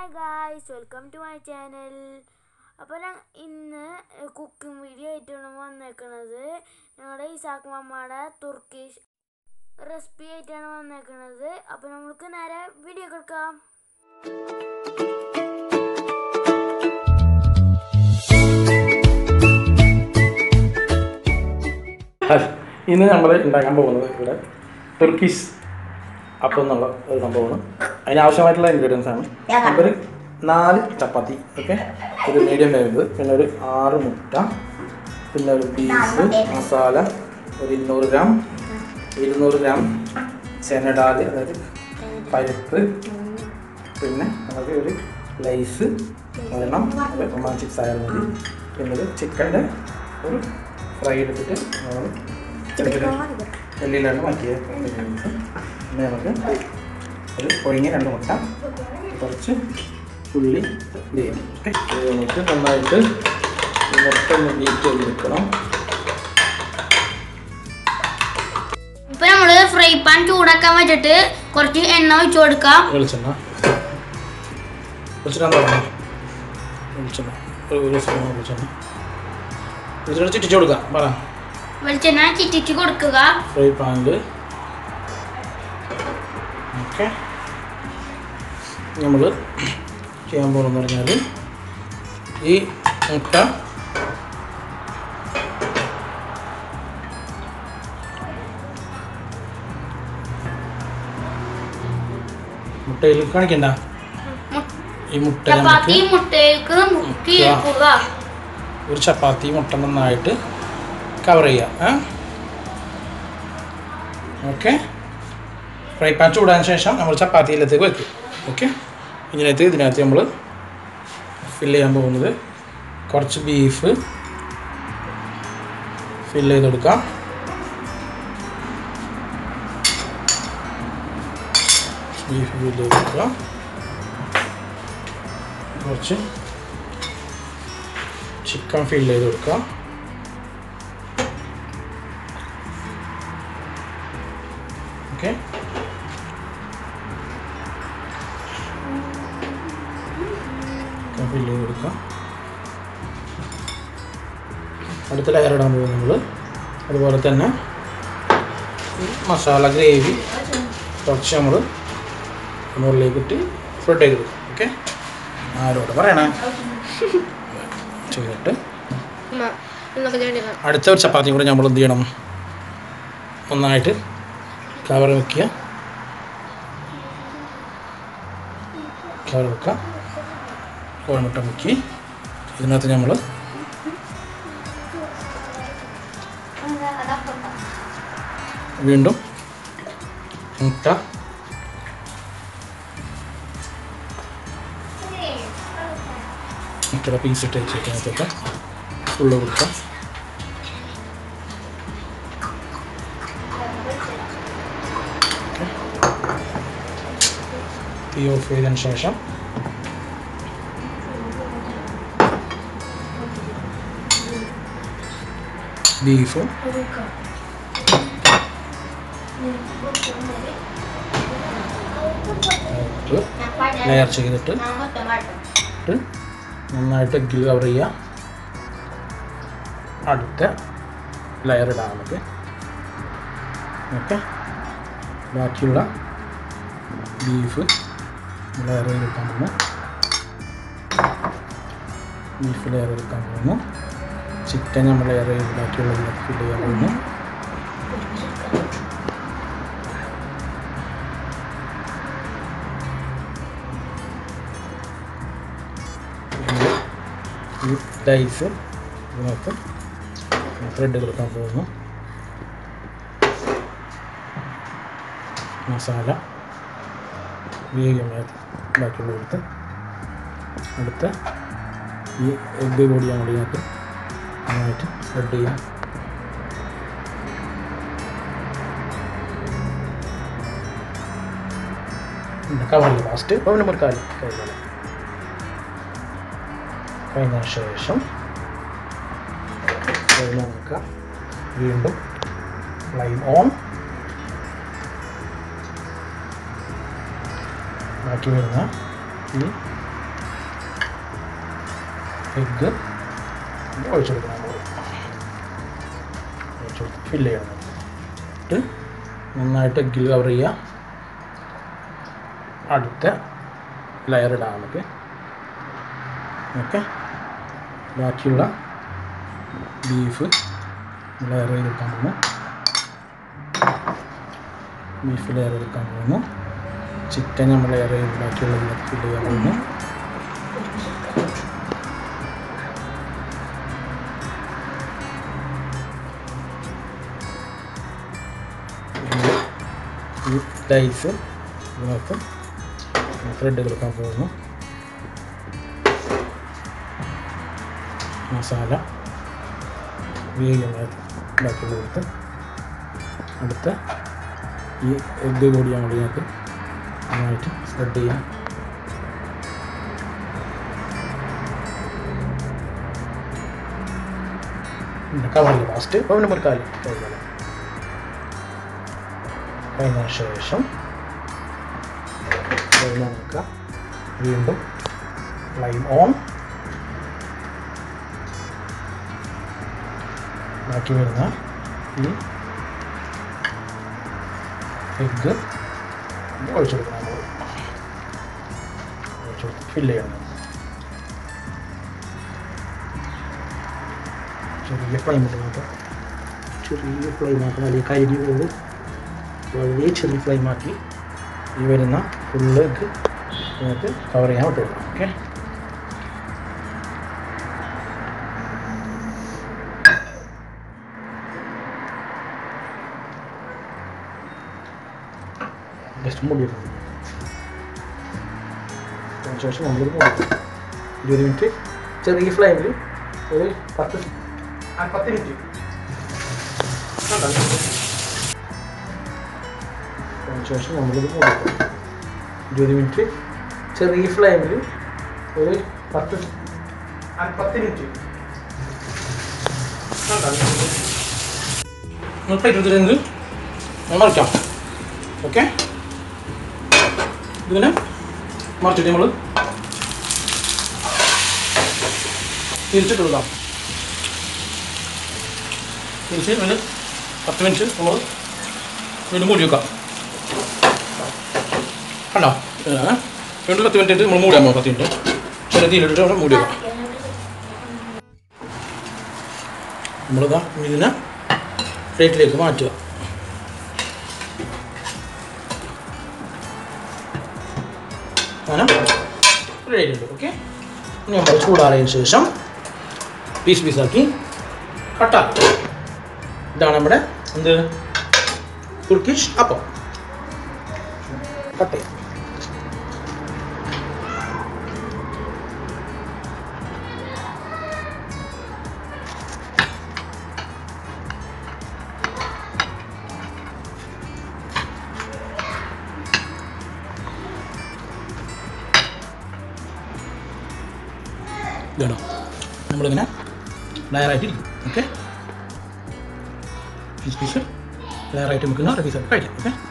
Hi guys welcome to my channel അപ്പോൾ ഞാൻ ഇന്ന് കുക്കിംഗ് വീഡിയോ ആയിട്ടാണ് വന്നേക്കുന്നത് ഞങ്ങളുടെ ഇസാക്ക് മമ്മയുടെ തുർക്കിഷ് റെസിപ്പി ആയിട്ടാണ് വന്നേക്കുന്നത് അപ്പോൾ നമുക്ക് നേരെ വീഡിയോ കൊടുക്കാം ഹായ് ഇന്ന് നമ്മൾ ഉണ്ടാക്കാൻ പോകുന്നത് ഇവിടെ തുർക്കിഷ് അപ്പം എന്നുള്ള ഒരു സംഭവമാണ് അതിനാവശ്യമായിട്ടുള്ള ഇൻഗ്രീഡിയൻസ് ആണ് നമുക്കൊരു നാല് ചപ്പാത്തി ഓക്കെ ഒരു മീഡിയം വേവ് പിന്നെ ഒരു ആറ് മുട്ട പിന്നെ ഒരു ബീഫ് മസാല ഒരു ഇരുന്നൂറ് ഗ്രാം ഇരുന്നൂറ് ഗ്രാം ചെനഡാൽ അതായത് പരിപ്പ് പിന്നെ നമുക്ക് ഒരു ലൈസ് ഒരെണ്ണം റൊമാൻ ചിപ്സ് ആയാലും മതി പിന്നെ ഒരു ചിക്കൻ്റെ ഒരു ഫ്രൈ എടുത്തിട്ട് നമ്മൾ എടുത്തിട്ട് എല്ലിലാണ് മാറ്റിയ പിന്നെ നമുക്ക് ഒരു ഒഴുങ്ങിയ രണ്ട് മുട്ട കുറച്ച് ഉള്ളി ഗ്രേവി ഓക്കെ നമുക്ക് നന്നായിട്ട് ഈ മുട്ട ഒന്ന് ബീറ്റ് ചെയ്തെടുക്കണം ഇപ്പോൾ നമ്മൾ ഫ്രൈ പാൻ ചൂടാക്കാൻ വെച്ചിട്ട് കുറച്ച് എണ്ണ ഒഴിച്ചു കൊടുക്കാം വെളിച്ചെണ്ണ വെളിച്ചെണ്ണ എന്താ പറഞ്ഞത് വെളിച്ചെണ്ണ ഒരു ഒരു സ്പൂൺ വെളിച്ചെണ്ണ വെളിച്ചെണ്ണ ചിറ്റിച്ച് കൊടുക്കാം പറ വെളിച്ചെണ്ണ ചിറ്റിച്ച് കൊടുക്കുക ഫ്രൈ പാനിൽ ഓക്കെ നമ്മൾ ചെയ്യാൻ പോകുന്നത് പറഞ്ഞാൽ ഈ മുട്ട മുട്ടയിൽ കാണിക്കണ്ട ഈ മുട്ട ചപ്പാത്തി നമുക്ക് മുട്ടയിലേക്ക് മുക്കി വെക്കുക ഒരു ചപ്പാത്തി മുട്ട നന്നായിട്ട് കവർ ചെയ്യുക ഓക്കെ ഫ്രൈ പാൻ ചൂടാൻ ശേഷം നമ്മൾ ചപ്പാത്തിയിലത്തേക്ക് വെക്കും ഓക്കെ ഇതിനകത്ത് ഇതിനകത്ത് നമ്മൾ ഫില്ല് ചെയ്യാൻ പോകുന്നത് കുറച്ച് ബീഫ് ഫില്ല് ചെയ്ത് കൊടുക്കാം ബീഫ് ഫില്ല് ചെയ്ത് കൊടുക്കുക കുറച്ച് ചിക്കൻ ഫില്ല് ചെയ്ത് കൊടുക്കുക ഓക്കെ ചിക്കൻ ഫില്ല് ചെയ്ത് കൊടുക്കുക അടുത്ത ലെയർ ഇടാൻ പോകും നമ്മൾ അതുപോലെ തന്നെ ഈ മസാല ഗ്രേവി കുറച്ച് നമ്മൾ മുകളിലേക്ക് ഇട്ട് സ്പ്രെഡ് ചെയ്ത് കൊടുക്കും ഓക്കെ ആരോട് പറയണേ ചെയ്തിട്ട് അടുത്ത ഒരു ചപ്പാത്തി കൂടെ നമ്മൾ എന്ത് ചെയ്യണം ഒന്നായിട്ട് കവർ വെക്കുക കവർ വെക്കുക കോഴിമുട്ട മുക്കി ഇതിനകത്ത് നമ്മൾ വീണ്ടും മുട്ട മുട്ടയുടെ പീസ് ഇട്ട് വെച്ചിട്ട് ഫുള്ള് കൊടുക്കാം തീ ഓഫ് ചെയ്തതിന് ശേഷം ബീഫും ലെയർ ചെയ്തിട്ട് ഇട്ട് നന്നായിട്ട് എഗ്ഗിൽ കവർ ചെയ്യുക അടുത്ത ലെയർ ഇടാം നമുക്ക് ഓക്കെ ബാക്കിയുള്ള ബീഫ് ലെയർ ചെയ്തെടുക്കാൻ പോകുന്നു ബീഫ് ലെയർ എടുക്കാൻ പോകുന്നു ചിക്കൻ നമ്മൾ ലെയർ ചെയ്ത് ബാക്കിയുള്ള ഫില്ല് ചെയ്യാൻ പോകുന്നു ഈ ഡൈസ് ഇതിനകത്ത് ത്രെഡ് കൊടുക്കാൻ പോകുന്നു മസാല വേഗം ബാക്കിയുള്ള കൊടുത്ത് അടുത്ത ഈ എഗ്ഗ് കൂടി അങ്ങോട്ട് ഇതിനകത്ത് നന്നായിട്ട് സ്പ്രെഡ് ചെയ്യാം കവറില്ല ലാസ്റ്റ് അപ്പോൾ പിന്നെ ഒരു കാലം കഴിഞ്ഞാൽ കഴിഞ്ഞ ശേഷം നമുക്ക് വീണ്ടും ഫ്ലൈം ഓൺ ബാക്കി വരുന്ന ഈ എഗ്ഗ് ഒഴിച്ചു കൊടുക്കണം നമ്മൾ ഒഴിച്ചു കൊടുത്ത് ഫില്ല് ചെയ്യണം എന്നിട്ട് നന്നായിട്ട് എഗ്ഗിൽ കവർ ചെയ്യുക അടുത്ത ലെയർ ഇടാം നമുക്ക് ഓക്കെ ബാക്കിയുള്ള ബീഫ് ലെയർ ചെയ്തെടുക്കാൻ പോകുന്നു ബീഫ് ലെയർ ചെയ്തെടുക്കാൻ പോകുന്നു ചിക്കൻ നമ്മൾ ലെയർ ചെയ്ത് ബാക്കിയുള്ളതിനൊക്കെ ഫില്ല് ചെയ്യാൻ പോകുന്നു പിന്നെ ഈ ലൈസ് ഇതിനകത്ത് ത്രെഡ് കൊടുക്കാൻ പോകുന്നു മസാല വേഗം ബാക്കി കൊടുത്ത് അടുത്ത ഈ എഗ്ഗ് കൂടി അങ്ങോട്ട് ഞങ്ങൾക്ക് നന്നായിട്ട് സ്പ്രെഡ് ചെയ്യാം കവറില്ല ലാസ്റ്റ് പവന് മുറിക്കാല് കഴിഞ്ഞാൽ കഴിഞ്ഞതിന് ശേഷം കഴിഞ്ഞ നമുക്ക് വീണ്ടും ഫ്ലൈം ഓൺ ബാക്കി വരുന്ന ഈ എഗ്ഗ് ഒഴിച്ചു കൊടുക്കണം നമ്മൾ ഒഴിച്ചു കൊടുത്ത് ഫില്ല് ചെയ്യണം ചെറിയ ഫ്ലെയിം ഇട്ട് നോക്കാം ചെറിയ ഫ്ലെയിം ആക്കണം അല്ലെങ്കിൽ കരിഞ്ഞു പോകും വളരെ ചെറിയ ഫ്ലെയിം ആക്കി ഈ വരുന്ന ഫുള്ള് എഗ്ഗ് നമുക്ക് കവർ ചെയ്യാൻ പറ്റുള്ളൂ ഓക്കെ ജസ്റ്റ് മൂടി വെക്കണം അതിനുശേഷം നമ്മളൊരു മൂടി വെക്കും. ഇരുപത് മിനിറ്റ് ചെറിയ ഫ്ലെയിമിൽ ഒരു പത്ത് ആ പത്ത് മിനിറ്റ് കണ്ടോ? അതിനുശേഷം നമ്മളിത് മൂടി വെക്കും. ഇരുപത് മിനിറ്റ് ചെറിയ ഫ്ലെയിമിൽ ഒരു പത്ത് ആ പത്ത് മിനിറ്റ് പ്ലേറ്റ് എടുത്തിട്ട് മറിക്കാം ഓക്കെ ഇതിനെ മറിച്ചിട്ട് നമ്മൾ തിരിച്ചിട്ട് കൊടുക്കാം തിരിച്ച് ഒരു പത്ത് മിനിറ്റ് നമ്മൾ വീണ്ടും മൂടി വെക്കാം കണ്ടോ ഇതാണ് വീണ്ടും പത്ത് മിനിറ്റ് നമ്മൾ മൂടാൻ പോകും പത്ത് മിനിറ്റ് ചെറിയ തീയിലിട്ടിട്ട് നമ്മൾ മൂടി വെക്കാം നമ്മളിതാ ഇതിനെ പ്ലേറ്റിലേക്ക് മാറ്റുക അങ്ങനെ റെഡി ഉണ്ട് ഓക്കെ ഇനി നമ്മൾ ചൂടാറിയതിന് ശേഷം പീസ് പീസാക്കി കട്ടാക്കി ഇതാണ് നമ്മുടെ എന്ത് തുർക്കിഷ് അപ്പം കട്ട് ചെയ്യാം ഇതാണോ നമ്മളിങ്ങനെ ലെയറായിട്ട് ഇരിക്കും ഓക്കെ പീസ് പീസ് ലെയറായിട്ട് നമുക്ക് പീസായിട്ട് കഴിക്കാം ഓക്കെ